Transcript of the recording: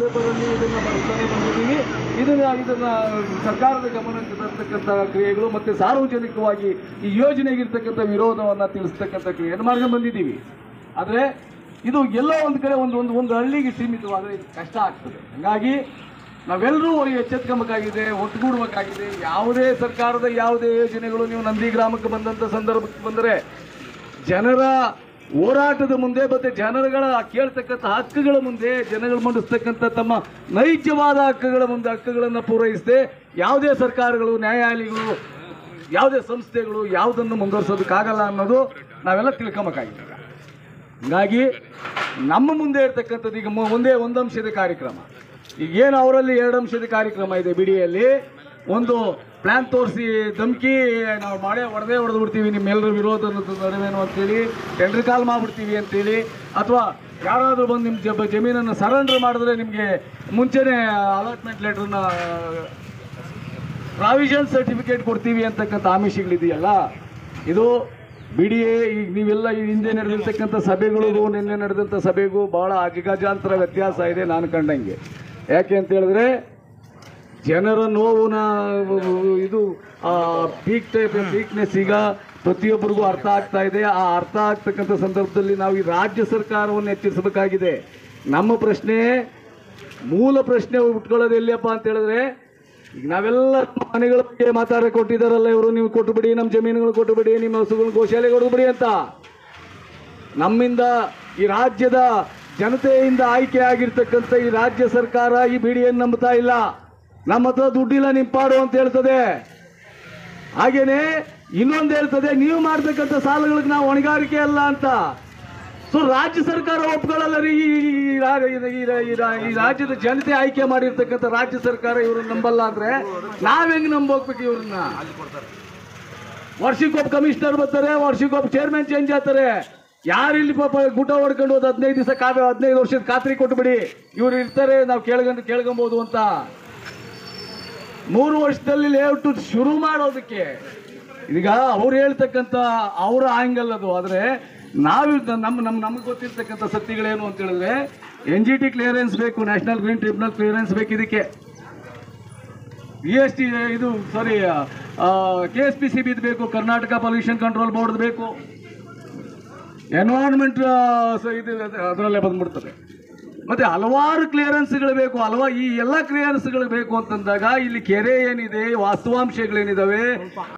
paper ಅಲ್ಲಿ ಇದನ್ನ ಬಳಸ್ತಾನೆ ಬಂದಿದ್ದೀವಿ ಇದನ್ನ ಇದನ್ನ ಸರ್ಕಾರದ ಗಮನಕ್ಕೆ ತರ್ತಕ್ಕಂಥ ಕ್ರಿಯೆಗಳು ಮತ್ತೆ ಸಾರ್ವಜನಿಕವಾಗಿ ಈ ಯೋಜನೆಗಿರ್ತಕ್ಕಂಥ ವಿರೋಧವನ್ನ ತಿಳಿಸ್ತಕ್ಕಂಥ ಕ್ರಿಯೆಯನ್ನು ಮಾಡ್ಕೊಂಡು ಬಂದಿದ್ದೀವಿ ಆದ್ರೆ ಇದು ಎಲ್ಲೋ ಒಂದು ಕಡೆ ಒಂದು ಒಂದು ಒಂದು ಹಳ್ಳಿಗೆ ಸೀಮಿತವಾದರೆ ಇದು ಕಷ್ಟ ಆಗ್ತದೆ ಹಾಗಾಗಿ ನಾವೆಲ್ಲರೂ ಎಚ್ಚೆತ್ಕೊಬೇಕಾಗಿದೆ ಒಟ್ಟುಗೂಡಬೇಕಾಗಿದೆ ಯಾವುದೇ ಸರ್ಕಾರದ ಯಾವುದೇ ಯೋಜನೆಗಳು ನೀವು ನಂದಿ ಗ್ರಾಮಕ್ಕೆ ಬಂದಂಥ ಸಂದರ್ಭಕ್ಕೆ ಬಂದರೆ ಜನರ ಹೋರಾಟದ ಮುಂದೆ ಮತ್ತೆ ಜನರುಗಳ ಕೇಳ್ತಕ್ಕಂಥ ಹಕ್ಕುಗಳ ಮುಂದೆ ಜನಗಳು ಮಂಡಿಸ್ತಕ್ಕಂಥ ತಮ್ಮ ನೈಜವಾದ ಹಕ್ಕುಗಳ ಮುಂದೆ ಹಕ್ಕುಗಳನ್ನು ಪೂರೈಸದೆ ಯಾವುದೇ ಸರ್ಕಾರಗಳು ನ್ಯಾಯಾಲಯಗಳು ಯಾವುದೇ ಸಂಸ್ಥೆಗಳು ಯಾವುದನ್ನು ಮುಂದುವರ್ಸೋದಕ್ಕಾಗಲ್ಲ ಅನ್ನೋದು ನಾವೆಲ್ಲ ತಿಳ್ಕೊಬೇಕಾಗಿದೆ ಹೀಗಾಗಿ ನಮ್ಮ ಮುಂದೆ ಇರ್ತಕ್ಕಂಥದ್ದು ಈಗ ಮು- ಒಂದೇ ಒಂದು ಅಂಶದ ಕಾರ್ಯಕ್ರಮ ಈಗ ಏನು ಅವರಲ್ಲಿ ಎರಡು ಅಂಶದ ಕಾರ್ಯಕ್ರಮ ಇದೆ ಬಿಡಿಯಲ್ಲಿ ಒಂದು ಪ್ಲಾನ್ ತೋರಿಸಿ ಧಮಕಿ ನಾವು ಮಾಡೇ ಹೊಡೆದೇ ಹೊಡೆದು ಬಿಡ್ತೀವಿ ನಿಮ್ಮೆಲ್ಲರ ವಿರೋಧ ನಡುವೇನು ಅಂತೇಳಿ ಟೆಂಡರ್ ಕಾಲ್ ಮಾಡಿಬಿಡ್ತೀವಿ ಅಂತೇಳಿ ಅಥವಾ ಯಾರಾದರೂ ಬಂದು ನಿಮ್ಮ ಜ ಜಮೀನನ್ನು ಸರೆಂಡರ್ ಮಾಡಿದ್ರೆ ನಿಮಗೆ ಮುಂಚೆನೇ ಅಲಾಟ್ಮೆಂಟ್ ಲೆಟ್ರನ್ನ ಪ್ರಾವಿಷನ್ ಸರ್ಟಿಫಿಕೇಟ್ ಕೊಡ್ತೀವಿ ಅಂತಕ್ಕಂಥ ಆಮಿಷಗಳಿದೆಯಲ್ಲ ಇದು ಬಿಡಿ ಈಗ ನೀವೆಲ್ಲ ಈ ಹಿಂದೆ ನಡೆದಿರ್ತಕ್ಕಂಥ ಸಭೆಗಳಿಗೂ ನಿನ್ನೆ ನಡೆದಂಥ ಸಭೆಗೂ ಬಹಳ ಅಜಗಜಾಂತರ ವ್ಯತ್ಯಾಸ ಇದೆ ನಾನು ಕಂಡಂಗೆ ಯಾಕೆ ಅಂತ ಹೇಳಿದ್ರೆ ಜನರ ನೋವಿನ ಇದು ಪೀಕ್ ಟೈಪ್ ಪೀಕ್ನೆಸ್ ಈಗ ಪ್ರತಿಯೊಬ್ಬರಿಗೂ ಅರ್ಥ ಆಗ್ತಾ ಇದೆ ಆ ಅರ್ಥ ಆಗ್ತಕ್ಕಂಥ ಸಂದರ್ಭದಲ್ಲಿ ನಾವು ಈ ರಾಜ್ಯ ಸರ್ಕಾರವನ್ನು ಎಚ್ಚರಿಸಬೇಕಾಗಿದೆ ನಮ್ಮ ಪ್ರಶ್ನೆ ಮೂಲ ಪ್ರಶ್ನೆ ಉಟ್ಕೊಳ್ಳೋದು ಎಲ್ಲಿಯಪ್ಪ ಅಂತ ಹೇಳಿದ್ರೆ ಈಗ ನಾವೆಲ್ಲ ಮನೆಗಳ ಬಗ್ಗೆ ಮಾತಾಡ ಕೊಟ್ಟಿದ್ದಾರಲ್ಲ ಇವರು ನೀವು ಕೊಟ್ಟು ಬಿಡಿ ನಮ್ಮ ಜಮೀನುಗಳು ಕೊಟ್ಟು ಬಿಡಿ ನಿಮ್ಮ ಹಸುಗಳನ್ನ ಗೋಶಾಲೆಗೆ ಹೊಡೆದು ಬಿಡಿ ಅಂತ ನಮ್ಮಿಂದ ಈ ರಾಜ್ಯದ ಜನತೆಯಿಂದ ಆಯ್ಕೆ ಆಗಿರ್ತಕ್ಕಂಥ ಈ ರಾಜ್ಯ ಸರ್ಕಾರ ಈ ಬಿಡಿಯನ್ನು ನಂಬುತ್ತಾ ಇಲ್ಲ ನಮ್ಮ ಹತ್ರ ದುಡ್ಡಿಲ್ಲ ನಿಂಪಾಡು ಅಂತ ಹೇಳ್ತದೆ ಹಾಗೇನೆ ಇನ್ನೊಂದು ಹೇಳ್ತದೆ ನೀವು ಮಾಡ್ತಕ್ಕಂಥ ಸಾಲಗಳಿಗೆ ನಾವು ಹೊಣೆಗಾರಿಕೆ ಅಲ್ಲ ಅಂತ ಸೊ ರಾಜ್ಯ ಸರ್ಕಾರ ಒಪ್ಕೊಳ್ಳಲ್ಲ ರೀ ಈ- ಈ- ಈ ರಾ- ಈ- ಈ- ಈ ರಾ- ಈ ರಾಜ್ಯದ ಜನತೆ ಆಯ್ಕೆ ಮಾಡಿರ್ತಕ್ಕಂಥ ರಾಜ್ಯ ಸರ್ಕಾರ ಇವ್ರನ್ನ ನಂಬಲ್ಲ ಅಂದ್ರೆ ನಾವ್ ಹೆಂಗ್ ನಂಬೋಗ್ಬೇಕು ಇವ್ರನ್ನ ವರ್ಷಕ್ಕೊಬ್ಬ ಕಮಿಷನರ್ ಬರ್ತಾರೆ ವರ್ಷಕ್ಕೊಬ್ಬ ಚೇರ್ಮನ್ ಚೇಂಜ್ ಆಗ್ತಾರೆ ಯಾರು ಇಲ್ಲಿ ಪಾಪ ಗುಟ ಹೊಡ್ಕೊಂಡು ಹೋದ್ ಹದಿನೈದು ದಿವಸ ಕಾವೇ ಹದಿನೈದು ವರ್ಷದ ಖಾತ್ರಿ ಕೊಟ್ಬಿಡಿ ಇವ್ರು ಇರ್ತಾರೆ ನಾವು ಕೇಳ್ಕೊಂಡು ಕೇಳ್ಕೊಬೋದು ಅಂತ ಮೂರು ವರ್ಷದಲ್ಲಿ ಲೇಔಟ್ ಶುರು ಮಾಡೋದಕ್ಕೆ ಈಗ ಅವ್ರು ಹೇಳ್ತಕ್ಕಂಥ ಅವರ ಆಂಗಲ್ ಅದು ಆದರೆ ನಾವು ನಮ್ಮ ನಮ್ಮ ನಮ್ಗೆ ಗೊತ್ತಿರ್ತಕ್ಕಂಥ ಸತ್ಯಗಳೇನು ಅಂತ ಹೇಳಿದ್ರೆ ಎನ್ ಜಿ ಟಿ ಕ್ಲಿಯರೆನ್ಸ್ ಬೇಕು ನ್ಯಾಷನಲ್ ಗ್ರೀನ್ ಟ್ರಿಬ್ಯುನಲ್ ಕ್ಲಿಯರೆನ್ಸ್ ಬೇಕು ಇದಕ್ಕೆ ಬಿ ಎಸ್ ಟಿ ಇದು sorry K S P C ಬಿದ್ದು ಬೇಕು ಕರ್ನಾಟಕ ಪೊಲ್ಯೂಷನ್ ಕಂಟ್ರೋಲ್ ಬೋರ್ಡ್ ಬೇಕು ಎನ್ವೈರನ್ಮೆಂಟ್ ಇದು ಅದರಲ್ಲೇ ಬಂದ್ಬಿಡ್ತದೆ ಮತ್ತೆ ಹಲವಾರು ಕ್ಲಿಯರೆನ್ಸ್ಗಳು ಬೇಕು ಹಲವಾ ಈ ಎಲ್ಲ ಕ್ಲಿಯರೆನ್ಸ್ಗಳು ಬೇಕು ಅಂತಂದಾಗ ಇಲ್ಲಿ ಕೆರೆ ಏನಿದೆ ವಾಸ್ತವಾಂಶಗಳೇನಿದಾವೆ